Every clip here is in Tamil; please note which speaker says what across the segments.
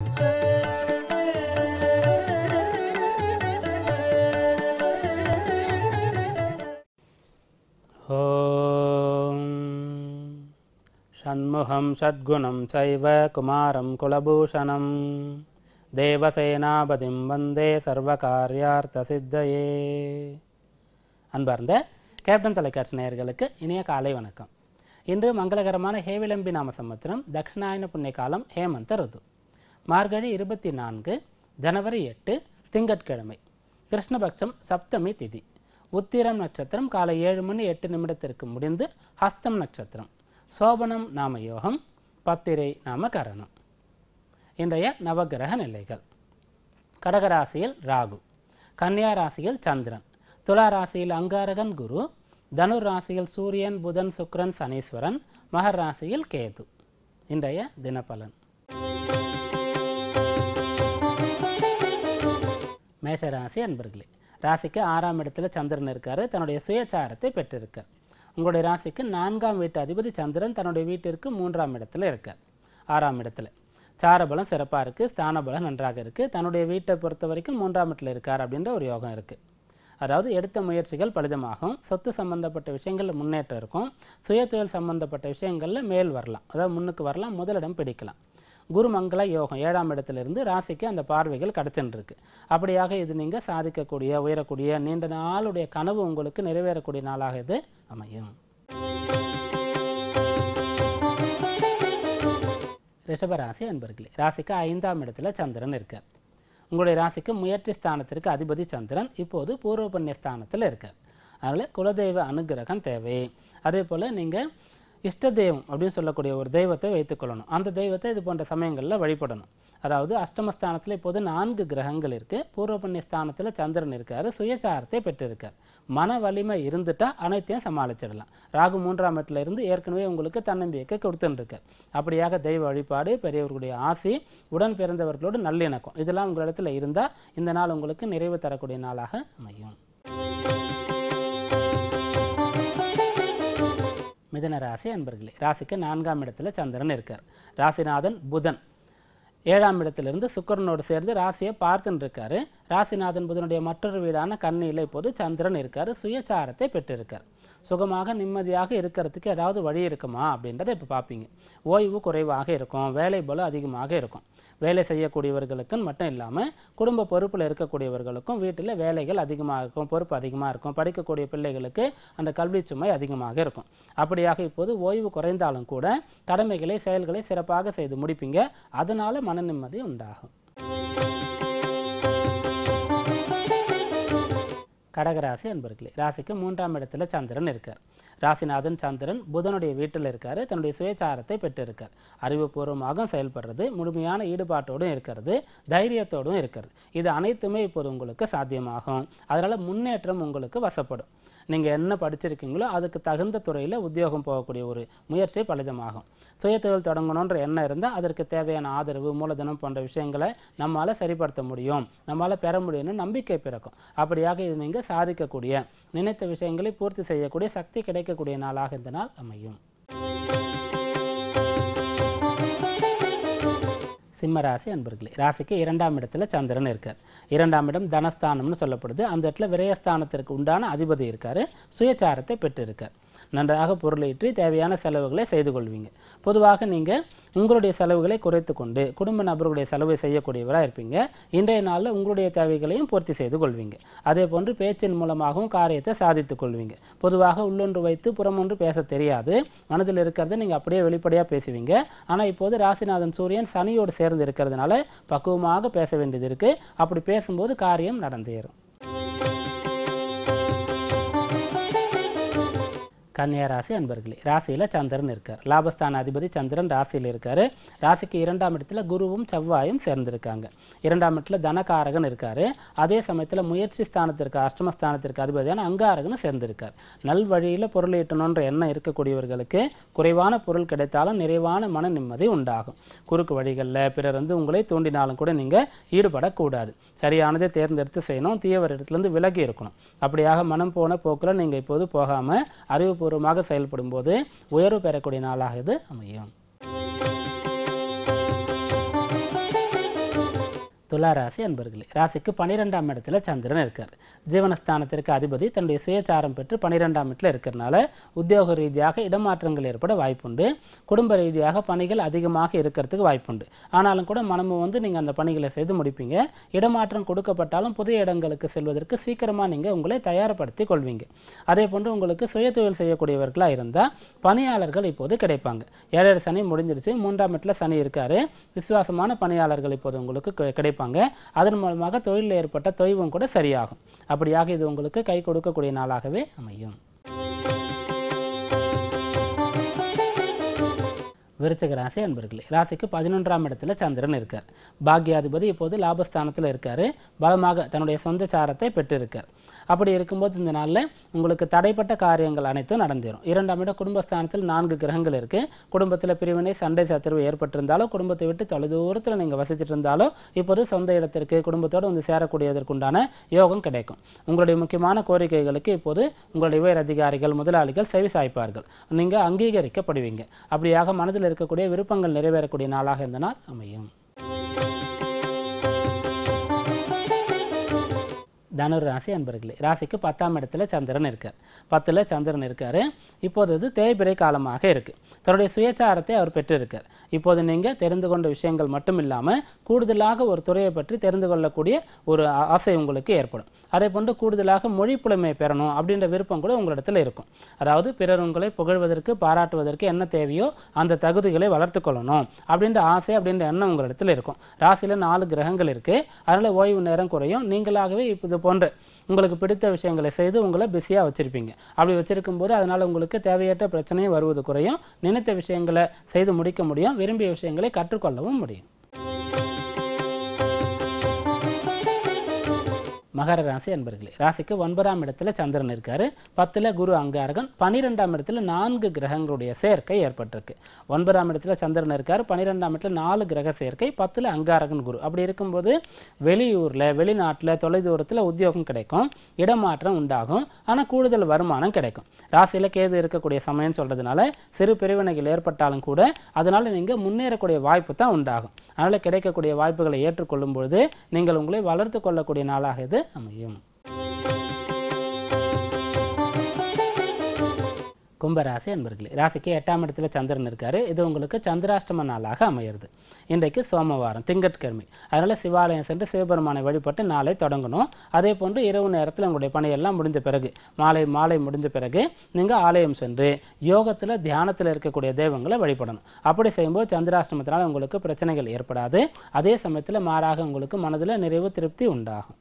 Speaker 1: ॐ षण्मुखं षड्गुणं चैव कुमारं कुलभूषणं தேவசேனாபதிம் வந்தே சர்வகாரியார்த்த சித்தையே அன்பார்ந்த கேப்டன் தொலைக்காட்சி நேயர்களுக்கு இனிய காலை வணக்கம் இன்று மங்களகரமான ஹேவிளம்பி நாம சம்பத்திரம் தட்சிணாயன புண்ணிய காலம் ஹேமந்த ருது மார்கழி இருபத்தி நான்கு ஜனவரி எட்டு திங்கட்கிழமை கிருஷ்ணபக்ஷம் சப்தமி திதி உத்திரம் நட்சத்திரம் காலை ஏழு மணி எட்டு நிமிடத்திற்கு முடிந்து ஹஸ்தம் நட்சத்திரம் சோபனம் நாம யோகம் பத்திரை நாம கரணம் இன்றைய நவகிரக நிலைகள் கடகராசியில் ராகு கன்னியா ராசியில் சந்திரன் துலா ராசியில் அங்காரகன் குரு தனுர் ராசியில் சூரியன் புதன் சுக்கிரன் சனீஸ்வரன் மகர் ராசியில் கேது இன்றைய தினபலன் மேஷராசி அன்பர்களே ராசிக்கு ஆறாம் இடத்துல சந்திரன் இருக்காரு தன்னுடைய சுயச்சாரத்தை பெற்றிருக்கார் உங்களுடைய ராசிக்கு நான்காம் வீட்டு அதிபதி சந்திரன் தன்னுடைய வீட்டிற்கு மூன்றாம் இடத்துல இருக்கார் ஆறாம் இடத்துல சாரபலம் சிறப்பா இருக்கு ஸ்தான பலம் நன்றாக இருக்கு தன்னுடைய வீட்டை பொறுத்த வரைக்கும் மூன்றாம் இடத்துல இருக்கார் அப்படின்ற ஒரு யோகம் இருக்கு அதாவது எடுத்த முயற்சிகள் பலிதமாகும் சொத்து சம்பந்தப்பட்ட விஷயங்கள்ல முன்னேற்றம் இருக்கும் சுயதொழில் சம்பந்தப்பட்ட விஷயங்கள்ல மேல் வரலாம் அதாவது முன்னுக்கு வரலாம் முதலிடம் பிடிக்கலாம் குருமங்கள யோகம் ஏழாம் இடத்திலிருந்து ராசிக்கு அந்த பார்வைகள் கிடைச்சுட்டு இருக்கு அப்படியாக இது நீங்க சாதிக்கக்கூடிய உயரக்கூடிய நீண்ட நாளுடைய கனவு உங்களுக்கு நிறைவேறக்கூடிய நாளாக இது அமையும் ரிஷபராசி அன்பர்களே ராசிக்கு ஐந்தாம் இடத்துல சந்திரன் இருக்கார் உங்களுடைய ராசிக்கு முயற்சி ஸ்தானத்திற்கு அதிபதி சந்திரன் இப்போது பூர்வ புண்ணிய ஸ்தானத்தில் இருக்கார் அதனால குலதெய்வ அனுகிரகம் தேவை அதே போல நீங்க இஷ்ட தெய்வம் அப்படின்னு சொல்லக்கூடிய ஒரு தெய்வத்தை வைத்துக்கொள்ளணும் அந்த தெய்வத்தை இது போன்ற சமயங்களில் வழிபடணும் அதாவது அஷ்டமஸ்தானத்தில் இப்போது நான்கு கிரகங்கள் இருக்கு பூர்வ புண்ணிய ஸ்தானத்தில் சந்திரன் இருக்காரு சுயச்சாரத்தை பெற்றிருக்கார் மன வலிமை இருந்துட்டா அனைத்தையும் சமாளிச்சிடலாம் ராகு மூன்றாம் இடத்துல இருந்து ஏற்கனவே உங்களுக்கு தன்னம்பிக்கை கொடுத்துருக்கார் அப்படியாக தெய்வ வழிபாடு பெரியவர்களுடைய ஆசி உடன் பிறந்தவர்களோடு நல்லிணக்கம் இதெல்லாம் உங்களிடத்துல இருந்தா இந்த நாள் உங்களுக்கு நிறைவு தரக்கூடிய நாளாக அமையும் மிதன ராசி அன்பர்களே ராசிக்கு நான்காம் இடத்துல சந்திரன் இருக்கார் ராசிநாதன் புதன் ஏழாம் இடத்திலிருந்து சுக்கரனோடு சேர்ந்து ராசியை பார்த்துன்னு இருக்காரு ராசிநாதன் புதனுடைய மற்றொரு வீடான கண்ணியில் இப்போது சந்திரன் இருக்காரு சுயச்சாரத்தை பெற்றிருக்கார் சுகமாக நிம்மதியாக இருக்கிறதுக்கு ஏதாவது வழி இருக்குமா அப்படின்றத இப்போ பார்ப்பீங்க ஓய்வு குறைவாக இருக்கும் வேலை பலம் அதிகமாக இருக்கும் வேலை செய்யக்கூடியவர்களுக்குன்னு மட்டும் இல்லாமல் குடும்ப பொறுப்பில் இருக்கக்கூடியவர்களுக்கும் வீட்டில் வேலைகள் அதிகமாக இருக்கும் பொறுப்பு அதிகமாக இருக்கும் படிக்கக்கூடிய பிள்ளைகளுக்கு அந்த கல்வி சுமை அதிகமாக இருக்கும் அப்படியாக இப்போது ஓய்வு குறைந்தாலும் கூட கடமைகளை செயல்களை சிறப்பாக செய்து முடிப்பீங்க அதனால மன நிம்மதி உண்டாகும் கடகராசி அன்பர்களே ராசிக்கு மூன்றாம் இடத்துல சந்திரன் இருக்கார் ராசிநாதன் சந்திரன் புதனுடைய வீட்டில் இருக்காரு தன்னுடைய சுயச்சாரத்தை பெற்றிருக்கார் அறிவுபூர்வமாக செயல்படுறது முழுமையான ஈடுபாட்டோடும் இருக்கிறது தைரியத்தோடும் இருக்கிறது இது அனைத்துமே இப்போது உங்களுக்கு சாத்தியமாகும் அதனால முன்னேற்றம் உங்களுக்கு வசப்படும் நீங்க என்ன படிச்சிருக்கீங்களோ அதுக்கு தகுந்த துறையில உத்தியோகம் போகக்கூடிய ஒரு முயற்சி பலிதமாகும் சுயதொழில் தொடங்கணுன்ற எண்ணம் இருந்தால் அதற்கு தேவையான ஆதரவு மூலதனம் போன்ற விஷயங்களை நம்மால சரிப்படுத்த முடியும் நம்மால பெற முடியும்னு நம்பிக்கை பிறக்கும் அப்படியாக இது நீங்க சாதிக்கக்கூடிய நினைத்த விஷயங்களை பூர்த்தி செய்யக்கூடிய சக்தி கிடைக்கக்கூடிய நாளாக இந்த நாள் அமையும் சிம்மராசி அன்பர்களே ராசிக்கு இரண்டாம் இடத்துல சந்திரன் இருக்கார் இரண்டாம் இடம் தனஸ்தானம்னு சொல்லப்படுது அந்த இடத்துல விரயஸ்தானத்திற்கு உண்டான அதிபதி இருக்காரு சுயச்சாரத்தை பெற்றிருக்கார் நன்றாக பொருளீற்றி தேவையான செலவுகளை செய்து கொள்வீங்க பொதுவாக நீங்க உங்களுடைய செலவுகளை குறைத்து கொண்டு குடும்ப நபர்களுடைய செலவை செய்யக்கூடியவராக இருப்பீங்க இன்றைய நாளில் உங்களுடைய தேவைகளையும் பூர்த்தி செய்து கொள்வீங்க அதே போன்று பேச்சின் மூலமாகவும் காரியத்தை சாதித்துக் கொள்வீங்க பொதுவாக உள்ளொன்று வைத்து புறமொன்று பேச தெரியாது மனதில் இருக்கிறத நீங்க அப்படியே வெளிப்படையா பேசுவீங்க ஆனா இப்போது ராசிநாதன் சூரியன் சனியோடு சேர்ந்து இருக்கிறதுனால பக்குவமாக பேச வேண்டியது இருக்கு அப்படி பேசும்போது காரியம் நடந்தேறும் கன்னியா ராசி அன்பர்களே ராசியில சந்திரன் இருக்கார் லாபஸ்தான அதிபதி சந்திரன் ராசியில் இருக்காரு ராசிக்கு இரண்டாம் இடத்துல குருவும் செவ்வாயும் சேர்ந்திருக்காங்க இரண்டாம் இடத்துல தனகாரகன் இருக்காரு அதே சமயத்துல முயற்சி ஸ்தானத்திற்கு அஷ்டமஸ்தானத்திற்கு அதிபதியான அங்காரகன் சேர்ந்திருக்கார் நல் வழியில பொருள் ஈட்டணுன்ற எண்ணம் இருக்கக்கூடியவர்களுக்கு குறைவான பொருள் கிடைத்தாலும் நிறைவான மன நிம்மதி உண்டாகும் குறுக்கு வழிகளில் பிறர் வந்து உங்களை தூண்டினாலும் கூட நீங்க ஈடுபடக்கூடாது சரியானதை தேர்ந்தெடுத்து செய்யணும் தீயவரிடத்திலிருந்து விலகி இருக்கணும் அப்படியாக மனம் போன போக்குல நீங்க இப்போது போகாம அறிவுபூர்வமாக செயல்படும் போது உயர்வு பெறக்கூடிய நாளாக இது அமையும் துலா ராசி அன்பர்களே ராசிக்கு பன்னிரெண்டாம் இடத்துல சந்திரன் இருக்கார் ஜீவனஸ்தானத்திற்கு அதிபதி தன்னுடைய சுயச்சாரம் பெற்று பன்னிரெண்டாம் இடத்துல இருக்கிறனால உத்தியோக ரீதியாக இடமாற்றங்கள் ஏற்பட வாய்ப்புண்டு குடும்ப ரீதியாக பணிகள் அதிகமாக இருக்கிறதுக்கு வாய்ப்புண்டு ஆனாலும் கூட மனமும் வந்து நீங்க அந்த பணிகளை செய்து முடிப்பீங்க இடமாற்றம் கொடுக்கப்பட்டாலும் புதிய இடங்களுக்கு செல்வதற்கு சீக்கிரமா நீங்க உங்களை தயார்படுத்திக் கொள்வீங்க அதே போன்று உங்களுக்கு சுய தொழில் செய்யக்கூடியவர்களா இருந்தா பணியாளர்கள் இப்போது கிடைப்பாங்க ஏழரை சனி முடிஞ்சிருச்சு மூன்றாம் இடத்துல சனி இருக்காரு விசுவாசமான பணியாளர்கள் இப்போது உங்களுக்கு கிடை- கிடைப்பாங்க அதன் மூலமாக தொழிலில் ஏற்பட்ட தொய்வும் கூட சரியாகும் அப்படியாக இது உங்களுக்கு கை கொடுக்கக்கூடிய நாளாகவே அமையும் விருச்சிக ராசி அன்பர்களே ராசிக்கு பதினொன்றாம் இடத்துல சந்திரன் இருக்கார் பாக்யாதிபதி இப்போது லாபஸ்தானத்துல இருக்காரு பலமாக தன்னுடைய சொந்த சாரத்தை பெற்றிருக்கார் அப்படி இருக்கும்போது இந்த நாள்ல உங்களுக்கு தடைப்பட்ட காரியங்கள் அனைத்தும் நடந்தேறும் இரண்டாம் இடம் குடும்பஸ்தானத்தில் நான்கு கிரகங்கள் இருக்கு குடும்பத்துல பிரிவினை சண்டை சச்சரவு ஏற்பட்டிருந்தாலோ குடும்பத்தை விட்டு தொலைதூரத்துல நீங்க வசிச்சிட்டு இருந்தாலோ இப்போது சொந்த இடத்திற்கு குடும்பத்தோடு வந்து சேரக்கூடியதற்குண்டான யோகம் கிடைக்கும் உங்களுடைய முக்கியமான கோரிக்கைகளுக்கு இப்போது உங்களுடைய உயர் அதிகாரிகள் முதலாளிகள் செவி சாய்ப்பார்கள் நீங்க அங்கீகரிக்கப்படுவீங்க அப்படியாக மனதில் இருக்கக்கூடிய விருப்பங்கள் நிறைவேறக்கூடிய நாளாக இந்த நாள் அமையும் தனுர் ராசி அன்பர்களே ராசிக்கு பத்தாம் இடத்துல சந்திரன் இருக்கார் பத்துல சந்திரன் இருக்காரு இப்போது இது தேய்பிறை காலமாக இருக்கு தன்னுடைய சுயச்சாரத்தை அவர் பெற்றிருக்கார் இப்போது நீங்க தெரிந்து கொண்ட விஷயங்கள் மட்டும் இல்லாம கூடுதலாக ஒரு துறையை பற்றி தெரிந்து கொள்ளக்கூடிய ஒரு ஆ- ஆசை உங்களுக்கு ஏற்படும் அதே போன்று கூடுதலாக மொழி புலமை பெறணும் அப்படின்ற விருப்பம் கூட உங்களிடத்துல இருக்கும் அதாவது பிறர் உங்களை புகழ்வதற்கு பாராட்டுவதற்கு என்ன தேவையோ அந்த தகுதிகளை வளர்த்து கொள்ளணும் அப்படின்ற ஆசை அப்படின்ற எண்ணம் உங்களிடத்துல இருக்கும் ராசியில நாலு கிரகங்கள் இருக்கு அதனால ஓய்வு நேரம் குறையும் நீங்களாகவே இப்ப இது போன்ற உங்களுக்கு பிடித்த விஷயங்களை செய்து உங்களை பிஸியா வச்சிருப்பீங்க அப்படி வச்சிருக்கும் போது அதனால உங்களுக்கு தேவையற்ற பிரச்சனையும் வருவது குறையும் நினைத்த விஷயங்களை செய்து முடிக்க முடியும் விரும்பிய விஷயங்களை கற்றுக்கொள்ளவும் முடியும் மகர ராசி அன்பர்களே ராசிக்கு ஒன்பதாம் இடத்துல சந்திரன் இருக்காரு பத்துல குரு அங்காரகன் பனிரெண்டாம் இடத்துல நான்கு கிரகங்களுடைய சேர்க்கை ஏற்பட்டிருக்கு ஒன்பதாம் இடத்துல சந்திரன் இருக்காரு பனிரெண்டாம் இடத்துல நாலு கிரக சேர்க்கை பத்துல அங்காரகன் குரு அப்படி இருக்கும்போது வெளியூர்ல வெளிநாட்டுல தொலைதூரத்துல உத்தியோகம் கிடைக்கும் இடமாற்றம் உண்டாகும் ஆனா கூடுதல் வருமானம் கிடைக்கும் ராசியில கேது இருக்கக்கூடிய சமயம் சொல்றதுனால சிறு பிரிவினைகள் ஏற்பட்டாலும் கூட அதனால நீங்க முன்னேறக்கூடிய வாய்ப்பு தான் உண்டாகும் அதனால கிடைக்கக்கூடிய வாய்ப்புகளை ஏற்றுக்கொள்ளும் பொழுது நீங்கள் உங்களை வளர்த்து கொள்ளக்கூடிய நாளாக இது அமையும் கும்பராசி அன்பர்களே ராசிக்கு எட்டாம் இடத்துல சந்திரன் இருக்காரு இது உங்களுக்கு சந்திராஷ்டம நாளாக அமையிறது இன்றைக்கு சோமவாரம் திங்கட்கிழமை அதனால சிவாலயம் சென்று சிவபெருமானை வழிபட்டு நாளை தொடங்கணும் அதே போன்று இரவு நேரத்தில் உங்களுடைய பணியெல்லாம் முடிஞ்ச பிறகு மாலை மாலை முடிஞ்ச பிறகு நீங்க ஆலயம் சென்று யோகத்துல தியானத்துல இருக்கக்கூடிய தெய்வங்களை வழிபடணும் அப்படி செய்யும்போது சந்திராஷ்டமத்தினால உங்களுக்கு பிரச்சனைகள் ஏற்படாது அதே சமயத்துல மாறாக உங்களுக்கு மனதுல நிறைவு திருப்தி உண்டாகும்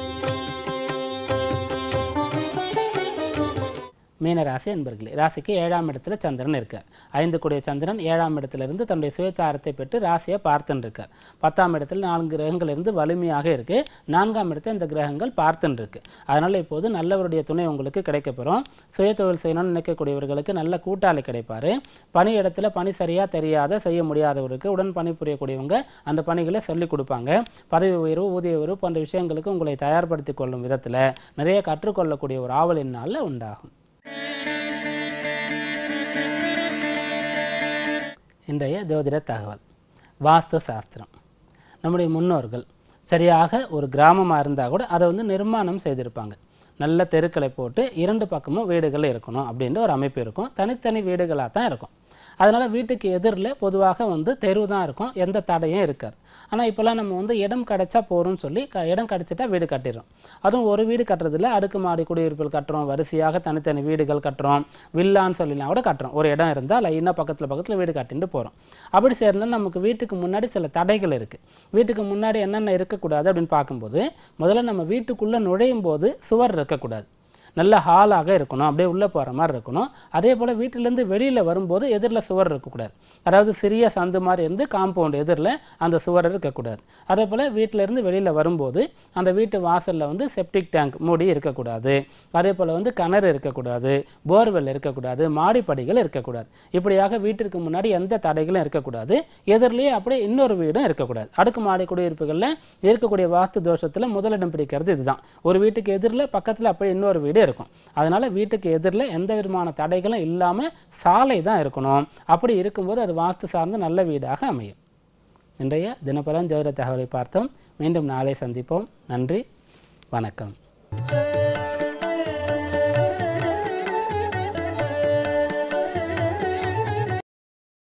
Speaker 1: மீனராசி அன்பர்களே ராசிக்கு ஏழாம் இடத்துல சந்திரன் இருக்கார் ஐந்து கூடிய சந்திரன் ஏழாம் இடத்துல இருந்து தன்னுடைய சுயச்சாரத்தை பெற்று ராசியை பார்த்துன்னு இருக்கார் பத்தாம் இடத்துல நான்கு கிரகங்கள் இருந்து வலிமையாக இருக்கு நான்காம் இடத்துல இந்த கிரகங்கள் பார்த்துன்னு இருக்கு அதனால இப்போது நல்லவருடைய துணை உங்களுக்கு கிடைக்கப்பெறும் சுய தொழில் செய்யணும்னு நினைக்கக்கூடியவர்களுக்கு நல்ல கூட்டாளி கிடைப்பாரு பணி இடத்துல பணி சரியா தெரியாத செய்ய முடியாதவருக்கு உடன் பணிபுரியக்கூடியவங்க அந்த பணிகளை சொல்லிக் கொடுப்பாங்க பதவி உயர்வு ஊதிய உயர்வு போன்ற விஷயங்களுக்கு உங்களை தயார்படுத்திக் கொள்ளும் விதத்துல நிறைய கற்றுக்கொள்ளக்கூடிய ஒரு ஆவல் இந்நாளில் உண்டாகும் இன்றைய ஜோதிட தகவல் வாஸ்து சாஸ்திரம் நம்முடைய முன்னோர்கள் சரியாக ஒரு கிராமமா இருந்தா கூட அதை வந்து நிர்மாணம் செய்திருப்பாங்க நல்ல தெருக்களை போட்டு இரண்டு பக்கமும் வீடுகள் இருக்கணும் அப்படின்ற ஒரு அமைப்பு இருக்கும் தனித்தனி வீடுகளாக தான் இருக்கும் அதனால வீட்டுக்கு எதிரில் பொதுவாக வந்து தெரு தான் இருக்கும் எந்த தடையும் இருக்காது ஆனா இப்போல்லாம் நம்ம வந்து இடம் கிடைச்சா போறோம்னு சொல்லி க- இடம் கிடைச்சிட்டா வீடு கட்டிடுறோம் அதுவும் ஒரு வீடு கட்டுறதுல அடுக்குமாடி குடியிருப்புகள் கட்டுறோம் வரிசையாக தனித்தனி வீடுகள் கட்டுறோம் வில்லான்னு சொல்லிலாம் கூட கட்டுறோம் ஒரு இடம் இருந்தா லைனாக பக்கத்துல பக்கத்துல வீடு கட்டிட்டு போறோம் அப்படி சேர்ந்தா நமக்கு வீட்டுக்கு முன்னாடி சில தடைகள் இருக்கு வீட்டுக்கு முன்னாடி என்னென்ன இருக்கக்கூடாது அப்படின்னு பார்க்கும்போது முதல்ல நம்ம வீட்டுக்குள்ள நுழையும் போது சுவர் இருக்கக்கூடாது நல்ல ஹாலாக இருக்கணும் அப்படியே உள்ள போற மாதிரி இருக்கணும் அதே போல வீட்டுல இருந்து வெளியில வரும்போது எதிரில் சுவர் இருக்கக்கூடாது அதாவது சிறிய சந்து மாதிரி இருந்து காம்பவுண்ட் எதிரில் அந்த சுவர் இருக்கக்கூடாது அதே போல வீட்டுல இருந்து வெளியில வரும்போது அந்த வீட்டு வாசல்ல வந்து செப்டிக் டேங்க் மூடி இருக்கக்கூடாது அதே போல வந்து கிணறு இருக்கக்கூடாது போர்வெல் இருக்கக்கூடாது மாடிப்படிகள் இருக்கக்கூடாது இப்படியாக வீட்டிற்கு முன்னாடி எந்த தடைகளும் இருக்கக்கூடாது எதிரிலேயே அப்படியே இன்னொரு வீடும் இருக்கக்கூடாது அடுக்குமாடி குடியிருப்புகள்ல இருக்கக்கூடிய வாஸ்து தோஷத்துல முதலிடம் பிடிக்கிறது இதுதான் ஒரு வீட்டுக்கு எதிரில் பக்கத்துல அப்படியே இன்னொரு வீடு இருக்கும் அதனால வீட்டுக்கு எதிரில் எந்த விதமான தடைகளும் இல்லாம சாலை தான் இருக்கணும் அப்படி இருக்கும்போது அது வாஸ்து சார்ந்த நல்ல வீடாக அமையும் இன்றைய தினபலன் ஜோதிட தகவலை பார்த்தோம் மீண்டும் நாளை சந்திப்போம் நன்றி வணக்கம்